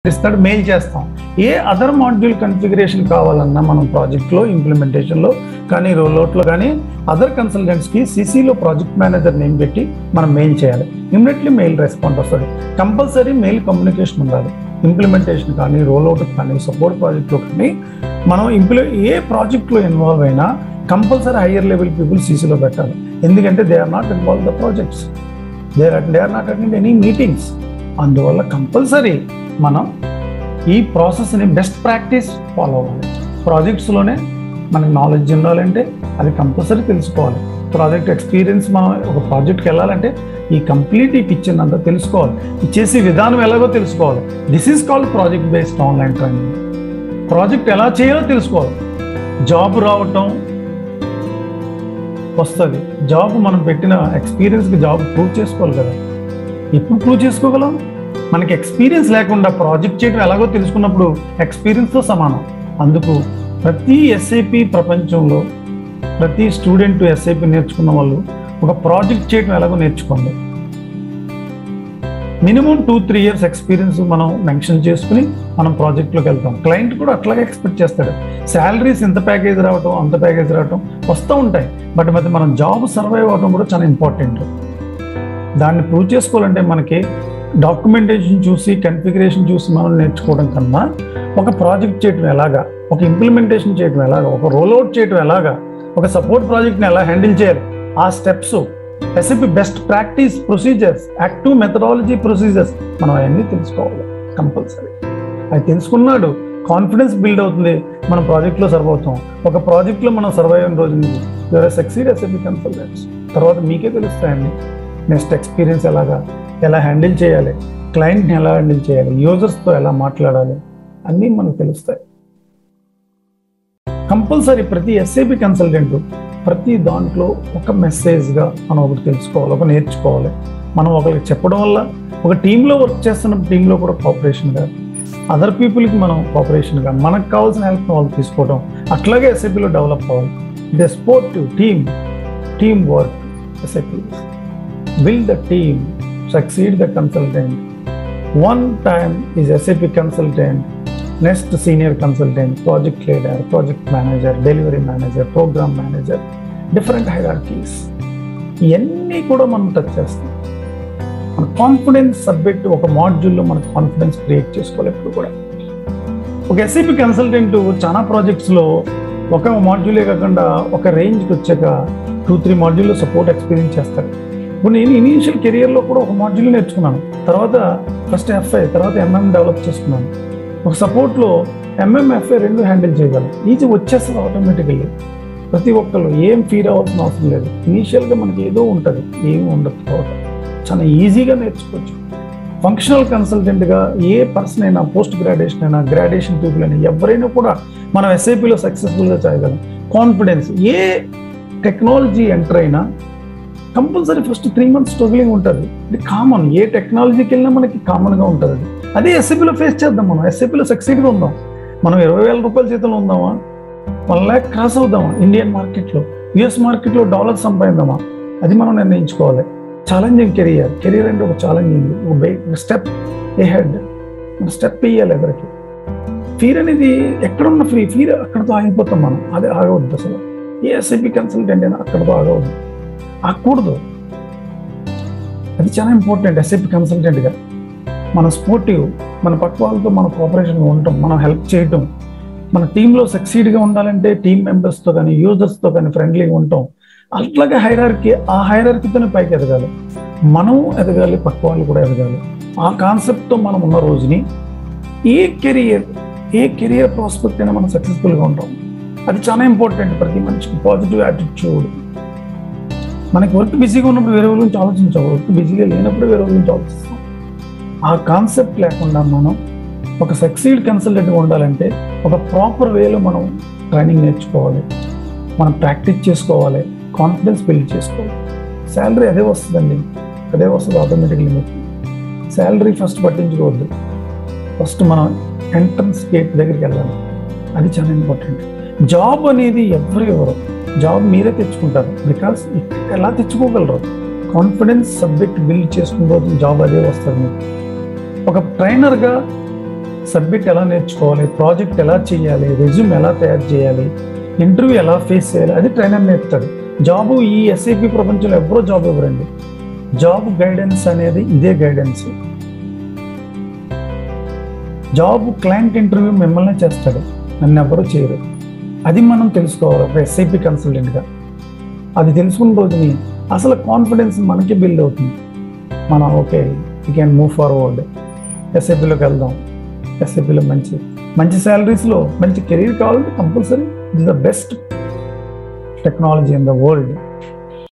ఇస్తాడు మెయిల్ చేస్తాం ఏ other module configuration కావాలన్నా మనం ప్రాజెక్ట్లో ఇంప్లిమెంటేషన్లో కానీ రోల్అవుట్లో కానీ అదర్ కన్సల్టెంట్స్కి సిసిలో ప్రాజెక్ట్ మేనేజర్ నేమ్ పెట్టి మనం మెయిల్ చేయాలి ఇమ్మీడియట్లీ మెయిల్ రెస్పాండ్ వస్తుంది కంపల్సరీ మెయిల్ కమ్యూనికేషన్ ఉండాలి ఇంప్లిమెంటేషన్ కానీ రోల్అవుట్ కానీ సపోర్ట్ ప్రాజెక్ట్లో కానీ మనం ఇంప్లి ఏ ప్రాజెక్ట్లో ఇన్వాల్వ్ అయినా కంపల్సరీ హయ్యర్ లెవెల్ పీపుల్ సీసీలో పెట్టాలి ఎందుకంటే they are not involve the projects they are they are not attend any meetings అందువల్ల కంపల్సరీ మనం ఈ ప్రాసెస్ని బెస్ట్ ప్రాక్టీస్ ఫాలో అవ్వాలి ప్రాజెక్ట్స్లోనే మనకి నాలెడ్జ్ ఉండాలంటే అది కంపల్సరీ తెలుసుకోవాలి ప్రాజెక్ట్ ఎక్స్పీరియన్స్ మనం ఒక ప్రాజెక్ట్కి వెళ్ళాలంటే ఈ కంప్లీట్ ఈ పిక్చర్ అంతా తెలుసుకోవాలి ఈ చేసే విధానం ఎలాగో తెలుసుకోవాలి this is called project based online training project ఎలా చేయాలో తెలుసుకోవాలి జాబ్ రావటం వస్తుంది జాబ్ మనం పెట్టిన ఎక్స్పీరియన్స్కి జాబ్ ప్రూవ్ చేసుకోవాలి కదా ఎప్పుడు ప్రూవ్ చేసుకోగలం మనకి ఎక్స్పీరియన్స్ లేకుండా ప్రాజెక్ట్ చేయడం ఎలాగో తెలుసుకున్నప్పుడు ఎక్స్పీరియన్స్తో సమానం అందుకు ప్రతి ఎస్ఐపి ప్రపంచంలో ప్రతి స్టూడెంట్ ఎస్ఐపి నేర్చుకున్న వాళ్ళు ఒక ప్రాజెక్ట్ చేయడం ఎలాగో నేర్చుకోండి minimum two three years experience మనం మెన్షన్ చేసుకుని మనం ప్రాజెక్ట్లోకి వెళ్తాం క్లయింట్ కూడా అట్లాగే ఎక్స్పెక్ట్ చేస్తాడు శాలరీస్ ఇంత ప్యాకేజ్ రావటం అంత ప్యాకేజ్ రావటం వస్తూ ఉంటాయి బట్ మరి మనం జాబ్ సర్వైవ్ అవడం కూడా చాలా ఇంపార్టెంట్ దాన్ని ప్రూవ్ చేసుకోవాలంటే మనకి డాక్యుమెంటేషన్ చూసి కన్ఫిగరేషన్ చూసి మనం నేర్చుకోవడం కన్నా ఒక ప్రాజెక్ట్ చేయడం ఎలాగా ఒక ఇంప్లిమెంటేషన్ చేయడం ఎలాగా ఒక రోల్అవుట్ చేయడం ఎలాగా ఒక సపోర్ట్ ప్రాజెక్ట్ని ఎలా హ్యాండిల్ చేయాలి ఆ steps SAP best practice procedures active methodology procedures మనం అవన్నీ తెలుసుకోవాలి కంపల్సరీ అది తెలుసుకున్నాడు కాన్ఫిడెన్స్ బిల్డ్ అవుతుంది మన ప్రాజెక్ట్లో సర్వ్ అవుతాం ఒక ప్రాజెక్ట్లో మనం సర్వైవ్ అయిన రోజు యువర్ సక్సీడ్ ఎస్ఎపి కన్సల్టెంట్స్ తర్వాత మీకే తెలుస్తాయండి నెక్స్ట్ ఎక్స్పీరియన్స్ ఎలాగా ఎలా హ్యాండిల్ చేయాలి క్లయింట్ని ఎలా హ్యాండిల్ చేయాలి యూజర్స్తో ఎలా మాట్లాడాలి అన్నీ మనకు తెలుస్తాయి కంపల్సరీ ప్రతి ఎస్ఏపి కన్సల్టెంట్ ప్రతి దాంట్లో ఒక మెసేజ్గా మనం ఒకటి తెలుసుకోవాలి ఒక నేర్చుకోవాలి మనం ఒకరికి చెప్పడం వల్ల ఒక టీంలో వర్క్ చేస్తున్న టీంలో కూడా కోఆపరేషన్గా అదర్ పీపుల్కి మనం కోఆపరేషన్గా మనకు కావాల్సిన హెల్ప్ వాళ్ళు తీసుకోవడం అట్లాగే ఎస్ఐపిలో డెవలప్ అవ్వాలి the sportive team team work SIP build the team, succeed the consultant. One time is SAP consultant, next senior consultant, project leader, project manager, delivery manager, program manager, different hierarchies. ఇవన్నీ కూడా మనం touch చేస్తాం మన confidence subject ఒక మాడ్యూల్లో మన confidence create చేసుకోవాలి ఎప్పుడు కూడా ఒక ఎస్ఐపి కన్సల్టెంట్ చాలా ప్రాజెక్ట్స్లో ఒక మాడ్యూలే కాకుండా ఒక రేంజ్కి వచ్చాక టూ త్రీ మాడ్యూల్లో సపోర్ట్ ఎక్స్పీరియన్స్ చేస్తారు ఇప్పుడు నేను ఇనీషియల్ కెరియర్లో కూడా ఒక మాడ్యూల్ నేర్చుకున్నాను తర్వాత ఫస్ట్ ఎఫ్ఐ తర్వాత ఎంఎం డెవలప్ చేసుకున్నాను ఒక సపోర్ట్లో ఎంఎం ఎఫ్ఐ రెండు హ్యాండిల్ చేయగలం ఈజీ వచ్చేస్తుంది ఆటోమేటికల్లీ ప్రతి ఒక్కళ్ళు ఏం ఫీల్ అవ్వాల్సిన అవసరం లేదు ఇనీషియల్గా మనకి ఏదో ఉంటుంది ఏమి ఉండదు తర్వాత చాలా ఈజీగా నేర్చుకోవచ్చు ఫంక్షనల్ కన్సల్టెంట్గా ఏ పర్సన్ అయినా పోస్ట్ గ్రాడ్యుయేషన్ అయినా గ్రాడ్యుయేషన్ పీపుల్ అయినా ఎవరైనా కూడా మనం ఎస్ఐపిలో సక్సెస్ఫుల్గా చేయగలం కాన్ఫిడెన్స్ ఏ టెక్నాలజీ ఎంటర్ అయినా compulsory first three months struggling ఉంటుంది ఇది కామన్ ఏ టెక్నాలజీకి వెళ్ళినా మనకి కామన్గా ఉంటుంది అది అదే ఎస్ఐపిలో ఫేస్ చేద్దాం మనం ఎస్ఐపిలో సక్సీడ్గా ఉందాం మనం ఇరవై వేల రూపాయల జీతంలో ఉందామా వన్ ల్యాక్ క్రాస్ అవుదామా ఇండియన్ మార్కెట్లో యుఎస్ మార్కెట్లో డాలర్ సంపాదిద్దామా అది మనం నిర్ణయించుకోవాలి ఛాలెంజింగ్ కెరియర్ కెరియర్ అంటే ఒక ఛాలెంజింగ్ ఒక స్టెప్ ఏ హెడ్ స్టెప్ వేయాలి ఎదరికి ఫీర్ అనేది ఎక్కడున్న ఫ్రీ ఫీర్ అక్కడతో ఆగిపోతాం మనం అది ఆగవద్దు అసలు ఏ ఎస్ఐపి కన్సల్టెంట్ అయినా అక్కడతో ఆగవద్దు ఆగకూడదు అది చాలా ఇంపార్టెంట్ ఎస్ఐపి కన్సల్టెంట్గా మన స్పోర్టివ్ మన పక్క వాళ్ళతో మన కోఆపరేషన్గా ఉండటం మనం హెల్ప్ చేయటం మన టీంలో సక్సీడ్గా ఉండాలంటే టీం మెంబర్స్తో కానీ యూజర్స్తో కానీ ఫ్రెండ్లీగా ఉండటం అట్లాగే హైరార్కి ఆ హైరార్కితోనే పైకి ఎదగాలి మనం ఎదగాలి పక్క వాళ్ళు కూడా ఎదగాలి ఆ కాన్సెప్ట్తో మనం ఉన్న రోజుని ఏ కెరియర్ ఏ కెరియర్ ప్రాస్పెక్ట్ అయినా మనం సక్సెస్ఫుల్గా ఉంటాం అది చాలా ఇంపార్టెంట్ ప్రతి మనిషికి పాజిటివ్ యాటిట్యూడ్ మనకి వర్క్ బిజీగా ఉన్నప్పుడు వేరే వాళ్ళ గురించి ఆలోచించాం వర్క్ బిజీగా లేనప్పుడు వేరే వాళ్ళ గురించి ఆలోచిస్తాం ఆ కాన్సెప్ట్ లేకుండా మనం ఒక సక్సీడ్ కన్సల్టెంట్గా ఉండాలంటే ఒక ప్రాపర్ వేలో మనం ట్రైనింగ్ నేర్చుకోవాలి మనం ప్రాక్టీస్ చేసుకోవాలి కాన్ఫిడెన్స్ బిల్డ్ చేసుకోవాలి శాలరీ అదే వస్తుందండి అదే వస్తుంది ఆటోమేటిక్లీ మీకు శాలరీ ఫస్ట్ పట్టించుకోవద్దు ఫస్ట్ మనం ఎంట్రన్స్ గేట్ దగ్గరికి వెళ్ళాలి అది చాలా ఇంపార్టెంట్ జాబ్ అనేది ఎవరు ఎవరు జాబ్ మీరే తెచ్చుకుంటారు బికాస్ ఎలా తెచ్చుకోగలరు కాన్ఫిడెన్స్ సబ్జెక్ట్ బిల్డ్ చేసుకున్న రోజు జాబ్ అదే వస్తుంది మీకు ఒక ట్రైనర్గా సబ్మిట్ ఎలా నేర్చుకోవాలి ప్రాజెక్ట్ ఎలా చేయాలి రెజ్యూమ్ ఎలా తయారు చేయాలి ఇంటర్వ్యూ ఎలా ఫేస్ చేయాలి అది ట్రైనర్ నేర్పుతాడు జాబ్ ఈ ఎస్ఐపి ప్రపంచంలో ఎవరో జాబ్ ఇవ్వరండి జాబ్ గైడెన్స్ అనేది ఇదే గైడెన్స్ జాబ్ క్లయింట్ ఇంటర్వ్యూ మిమ్మల్ని చేస్తాడు నన్ను ఎవరు చేయరు అది మనం తెలుసుకోవాలి ఒక ఎస్ఐపి కన్సల్టెంట్గా అది తెలుసుకున్న రోజుని అసలు కాన్ఫిడెన్స్ మనకి బిల్డ్ అవుతుంది మనం okay you can move forward ఎస్ఐపిలోకి వెళ్దాం ఎస్ఐపిలో మంచి మంచి శాలరీస్లో మంచి కెరీర్ కావాలంటే compulsory it is the best technology in the world